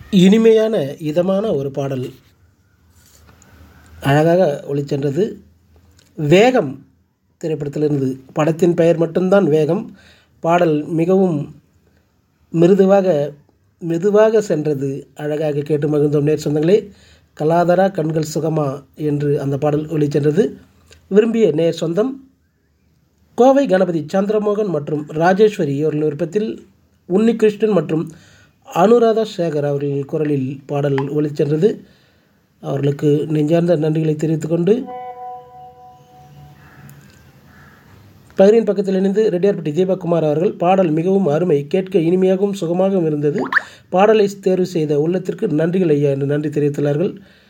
இனிமையான இதமான ஒரு பாடல் அழகாக ஒளிச்சென்றது வேகம் திரைப்படத்திலிருந்து படத்தின் பெயர் மட்டும்தான் வேகம் பாடல் மிகவும் மிருதுவாக மெதுவாக சென்றது அழகாக கேட்டு மகிழ்ந்தோம் நேர் சொந்தங்களே கலாதரா கண்கள் சுகமா என்று அந்த பாடல் ஒளிச்சென்றது விரும்பிய நேர் சொந்தம் கோவை கணபதி சந்திரமோகன் மற்றும் ராஜேஸ்வரி அவர்கள் விருப்பத்தில் உன்னிகிருஷ்ணன் மற்றும் அனுராதா சேகர் அவர்கள் குரலில் பாடல் ஒளிச்சென்றது அவர்களுக்கு நெஞ்சார்ந்த நன்றிகளை தெரிவித்துக்கொண்டு பகிரின் பக்கத்தில் இணைந்து ரெட்டியார்பட்டி தீபக்குமார் அவர்கள் பாடல் மிகவும் அருமை கேட்க இனிமையாகவும் சுகமாகவும் இருந்தது பாடலை தேர்வு செய்த உள்ளத்திற்கு நன்றிகள் ஐயா என்று நன்றி தெரிவித்துள்ளார்கள்